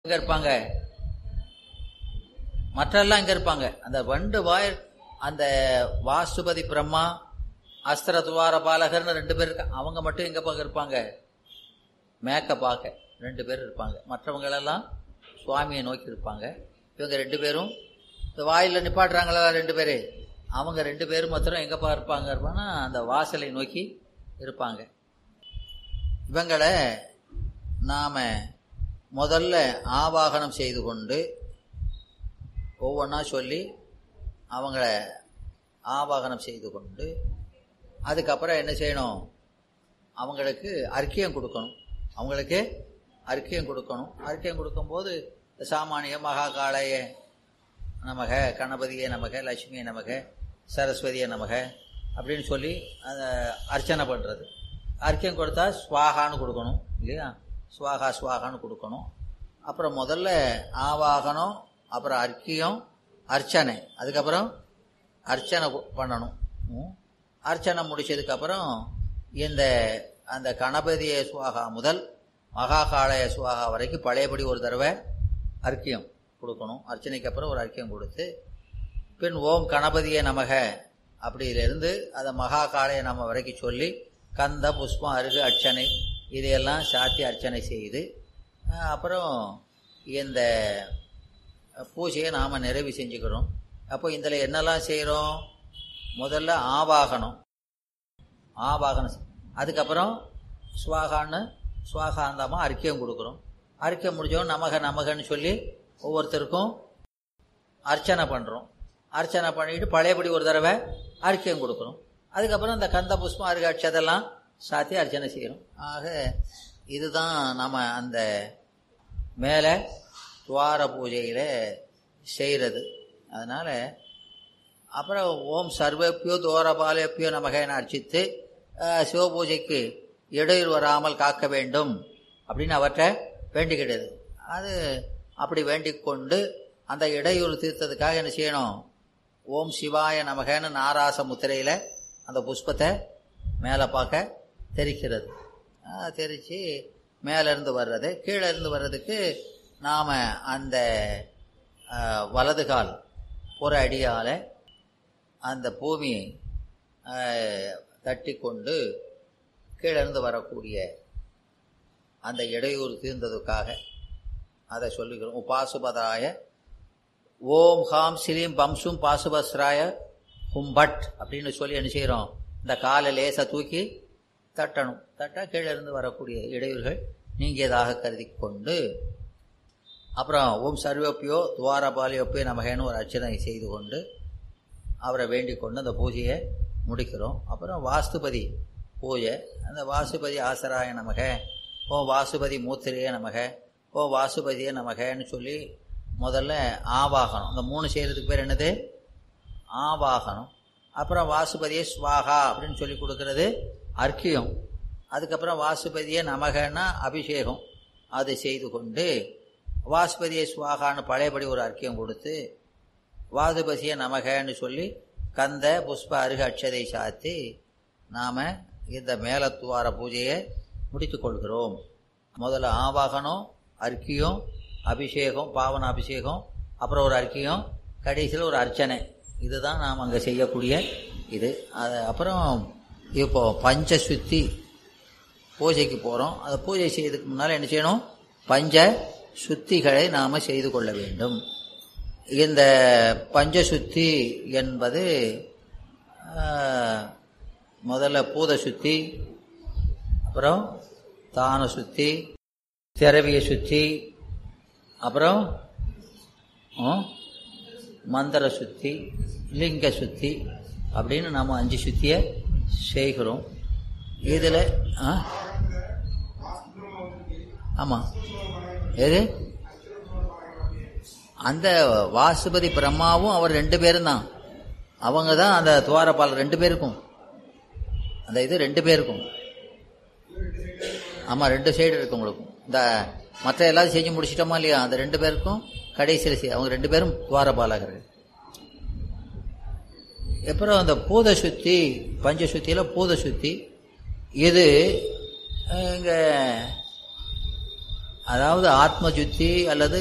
எங்க இருப்பாங்க மற்றெல்லாம் இங்க இருப்பாங்க அந்த வண்டு வாய் அந்த வாசுபதி பிரம்மா அஸ்திர துவார பாலகர்னு ரெண்டு பேர் இருக்காங்க அவங்க மட்டும் எங்க பக்கம் இருப்பாங்க மேக்க பார்க்க ரெண்டு பேர் இருப்பாங்க மற்றவங்களெல்லாம் சுவாமியை நோக்கி இருப்பாங்க இவங்க ரெண்டு பேரும் இந்த வாயில நிப்பாட்டுறாங்களா ரெண்டு பேரு அவங்க ரெண்டு பேரும் மாத்திரம் எங்கப்பா இருப்பாங்க இருப்பாங்கன்னா அந்த வாசலை நோக்கி இருப்பாங்க இவங்களை நாம முதல்ல ஆவாகனம் செய்து கொண்டு ஒவ்வொன்றா சொல்லி அவங்கள ஆவாகனம் செய்து கொண்டு அதுக்கப்புறம் என்ன செய்யணும் அவங்களுக்கு அர்க்கியம் கொடுக்கணும் அவங்களுக்கு அர்க்கியம் கொடுக்கணும் அர்க்கியம் கொடுக்கும்போது சாமானிய மகாகாளைய நமக கணபதியே நமக லட்சுமியை நமக சரஸ்வதியை நமக அப்படின்னு சொல்லி அதை அர்ச்சனை பண்ணுறது அர்க்கியம் கொடுத்தா ஸ்வாகான்னு கொடுக்கணும் இல்லையா ஸ்வாகா ஸ்வாகான்னு கொடுக்கணும் அப்புறம் முதல்ல ஆவாகனம் அப்புறம் அர்க்கியம் அர்ச்சனை அதுக்கப்புறம் அர்ச்சனை பண்ணணும் ம். அர்ச்சனை முடிச்சதுக்கப்புறம் இந்த அந்த கணபதிய சுவாகா முதல் மகாகாலய சுவாகா வரைக்கும் பழையபடி ஒரு தடவை அர்க்கியம் கொடுக்கணும் அர்ச்சனைக்கு அப்புறம் ஒரு அர்க்கியம் கொடுத்து பின் ஓம் கணபதிய நமக அப்படியிலிருந்து அதை மகாகாலய நம்ம வரைக்கும் சொல்லி கந்த புஷ்பம் அருகு அர்ச்சனை இதையெல்லாம் சாத்தி அர்ச்சனை செய்து அஹ், அப்புறம் இந்த பூஜையை நாம் நிறைவு செஞ்சுக்கிறோம் அப்போ இதில் என்னெல்லாம் செய்கிறோம் முதல்ல ஆவாகனம் ஆவாகனம் செய்- அதுக்கப்புறம் ஸ்வாகான்னு ஸ்வாகாந்தமாக அர்க்கியம் கொடுக்குறோம் அர்க்கியம் முடிஞ்சோம் நமக நமகன்னு சொல்லி ஒவ்வொருத்தருக்கும் அர்ச்சனை பண்ணுறோம் அர்ச்சனை பண்ணிட்டு பழையபடி ஒரு தடவை அர்க்கியம் கொடுக்குறோம் அதுக்கப்புறம் இந்த கந்த புஷ்பம் அருகாட்சி அதெல்லாம் சாத்தி அர்ச்சனை செய்கிறோம் ஆக இதுதான் நம்ம அந்த மேலே துவார பூஜையில் செய்கிறது அதனால் அப்புறம் ஓம் சர்வேப்பியோ தோரபாலேப்பியோ நமகேன அர்ச்சித்து அஹ், சிவபூஜைக்கு இடையூறு வராமல் காக்க வேண்டும் அப்படின்னு அவற்றை வேண்டிக்கிட்டது அது அப்படி வேண்டிக் கொண்டு அந்த இடையூறு தீர்த்ததுக்காக என்ன செய்யணும் ஓம் சிவாய நமகன்னு நாராச முத்திரையில் அந்த புஷ்பத்தை மேலே பார்க்க தெரிக்கிறது அஹ், தெரிச்சு மேலேருந்து வர்றது கீழே இருந்து வர்றதுக்கு நாம் அந்த அஹ், வலது கால் ஒரு அடியால் அந்த பூமியை அஹ், தட்டி கொண்டு கீழிருந்து வரக்கூடிய அந்த இடையூறு தீர்ந்ததுக்காக அதை சொல்லுகிறோம் உபாசுபதாய ஓம் ஹாம் ஸ்ரீம் பம்சும் பாசுபஸ்ராய ஹும்பட் அப்படின்னு சொல்லி என்ன செய்கிறோம் இந்த காலை லேசா தூக்கி தட்டணும் தட்டா கீழே இருந்து வரக்கூடிய இடையூறுகள் நீங்கியதாக கருதி கொண்டு அப்புறம் ஓம் சர்வப்பியோ துவாரபாலியோப்பியோ நமகேன்னு ஒரு அர்ச்சனை செய்து கொண்டு அவரை வேண்டிக் கொண்டு அந்த பூஜையை முடிக்கிறோம் அப்புறம் வாஸ்துபதி பூஜை அந்த வாசுபதி ஆசராய நமக ஓ வாசுபதி மூத்திரையே நமக ஓ வாசுபதியே நமகன்னு சொல்லி முதல்ல ஆவாகனம் அந்த மூணு செய்கிறதுக்கு பேர் என்னது ஆவாகனம் அப்புறம் வாசுபதியே ஸ்வாகா அப்படின்னு சொல்லி கொடுக்கறது அர்க்கியம் அதுக்கப்புறம் வாசுபதியே நமகன்னா அபிஷேகம் அதை செய்து கொண்டு வாசுபதியை ஸ்வாகான்னு பழையபடி ஒரு அர்க்கியம் கொடுத்து வாதுபசிய நமகன்னு சொல்லி கந்த புஷ்ப அருக அட்சதை சாத்தி நாம் இந்த மேலத்துவார பூஜையை முடித்துக் கொள்கிறோம் முதல்ல ஆவாகனம் அர்க்கியம் அபிஷேகம் பாவன அபிஷேகம் அப்புறம் ஒரு அர்க்கியம் கடைசியில் ஒரு அர்ச்சனை இதுதான் நாம் அங்கே செய்யக்கூடிய இது அது அப்புறம் இப்போ பஞ்ச சுத்தி பூஜைக்கு போகிறோம் அந்த பூஜை செய்யறதுக்கு முன்னால் என்ன செய்யணும் பஞ்ச சுத்திகளை நாம் செய்து கொள்ள வேண்டும் இந்த பஞ்சசுத்தி என்பது ஆஹ், முதல்ல பூத சுத்தி அப்புறம் தான சுத்தி திரவிய சுத்தி அப்புறம் ஆ, மந்திர சுத்தி லிங்க சுத்தி அப்படின்னு நம்ம அஞ்சு சுத்தியை செய்கிறோம் இதில் ஆ ஆமாம் எது அந்த வாசுபதி பிரம்மாவும் அவர் ரெண்டு பேரும் தான் அவங்க தான் அந்த துவாரபால் ரெண்டு பேருக்கும் அந்த இது ரெண்டு பேருக்கும் ஆமாம் ரெண்டு சைடு இருக்கு உங்களுக்கும் இந்த மற்ற எல்லாத்தையும் செஞ்சு முடிச்சிட்டோமா இல்லையா அந்த ரெண்டு பேருக்கும் கடைசியில் செய்- அவங்க ரெண்டு பேரும் துவாரபாலகர்கள் அப்புறம் அந்த பூத சுத்தி பஞ்ச சுத்தியில் பூத சுத்தி இது இங்கே அதாவது ஆத்ம சுத்தி அல்லது